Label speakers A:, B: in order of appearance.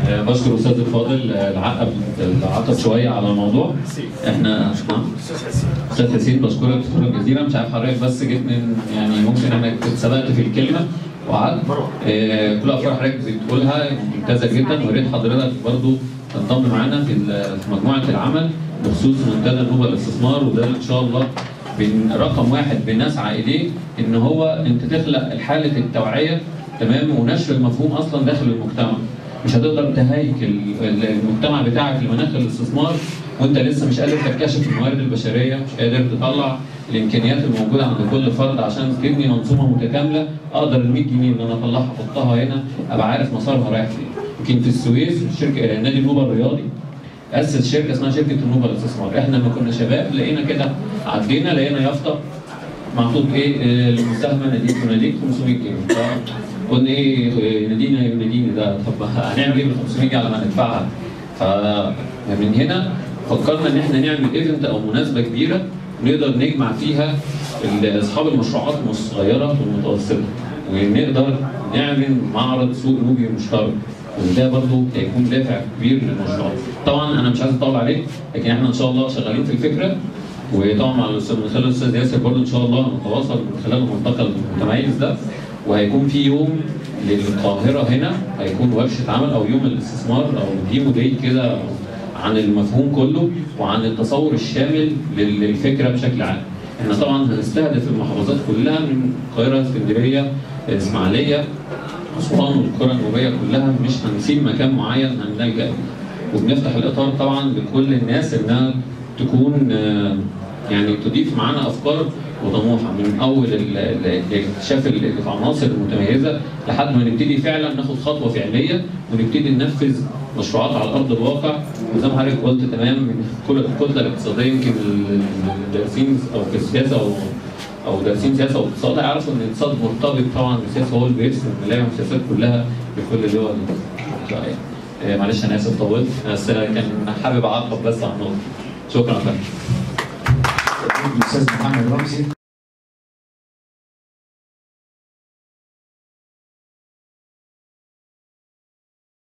A: آه، بشكر استاذ الفاضل آه، العقب العقب شويه على الموضوع احنا نعم استاذ حسين بشكرك شكرا جزيلا مش عارف حضرتك بس جيت من يعني ممكن انا كنت سبقت في الكلمه وقعدت آه، كل افكار حضرتك بتقولها ممتازه جدا ويا ريت حضرتك برضو تنضم معانا في ال- في مجموعه العمل بخصوص منتدى النوبه للاستثمار وده ان شاء الله بن رقم واحد بنسعى اليه ان هو انت تخلق حاله التوعيه تمام ونشر المفهوم اصلا داخل المجتمع مش هتقدر تهيكل ال- المجتمع بتاعك لمناخ الاستثمار وانت لسه مش قادر تكتشف الموارد البشريه مش قادر تطلع الامكانيات الموجوده عند كل فرد عشان تبني منظومه متكامله اقدر ال 100 جنيه اللي انا اطلعها احطها هنا ابقى عارف مسارها رايح فين يمكن في السويس شركه نادي النوبه الرياضي اسس شركه اسمها شركه النوبه للاستثمار احنا لما كنا شباب لقينا كده عدينا لقينا يافطه محطوط ايه آه، المساهمه ناديك وناديك 500 جنيه قلنا ايه آه، نادينا ناديني ده طب هنعمل ايه بال 500 جنيه على ما ندفعها فمن هنا فكرنا ان احنا نعمل ايفنت او مناسبه كبيره نقدر نجمع فيها ال- اصحاب المشروعات الصغيره والمتوسطه ونقدر نعمل معرض سوق نوبي مشترك وده برضه هيكون دافع كبير للمشروع. طبعا انا مش عايز اطول عليك لكن احنا ان شاء الله شغالين في الفكره وطبعا مع الاستاذ من خلال الاستاذ ياسر برضه ان شاء الله هنتواصل من خلال الملتقى المتميز ده وهيكون في يوم للقاهره هنا هيكون ورشه عمل او يوم الاستثمار او ديمو داي كده عن المفهوم كله وعن التصور الشامل لل- للفكره بشكل عام. احنا طبعا هنستهدف المحافظات كلها من القاهره اسكندريه الاسماعيليه اسوان والقرى النوبيه كلها مش هنسيب مكان معين هنلجا إليه. وبنفتح الاطار طبعا لكل الناس انها تكون آه، يعني تضيف معانا افكار وطموحه من اول ال- ال- الاكتشاف ال- العناصر المتميزه لحد ما نبتدي فعلا ناخد خطوه فعليه ونبتدي ننفذ مشروعات على ارض الواقع وزي ما حضرتك قلت تمام من كل الكتله الاقتصاديه يمكن ال- الدارسين او في السياسه او او دارسين سياسه واقتصاد هيعرفوا ان الاقتصاد مرتبط طبعا بالسياسه هو اللي بيرسم الملايين السياسات كلها بكل دول الإسرائيل. آه، معلش انا اسف طولت بس كان حابب اعقب بس على النقطه شكرا فندم
B: الاستاذ محمد رمزي